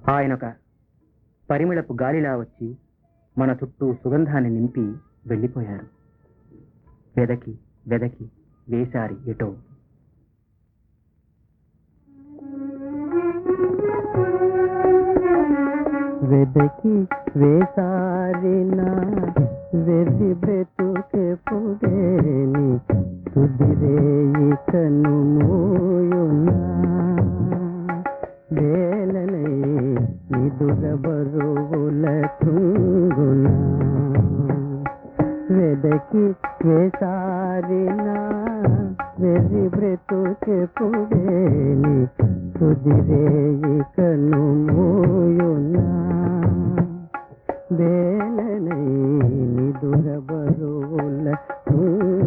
ఆయనొక పరిమిళపు గాలిలా వచ్చి మన చుట్టూ సుగంధాన్ని నింపి వెళ్ళిపోయారు వెదకి వెదకి వేశారి ఎటో వెదకి వేసారిన వెర్రి బ్రతుకే పుడేని తుదిరేయి కను మూయున్నా వేలనై నిదుర బరువుల తుంగునా వెదకి వేసారిన వెర్రి బ్రతుకే పుడేని కుదిరేయి కను మూయునా వేలనై నిదుర బరువుల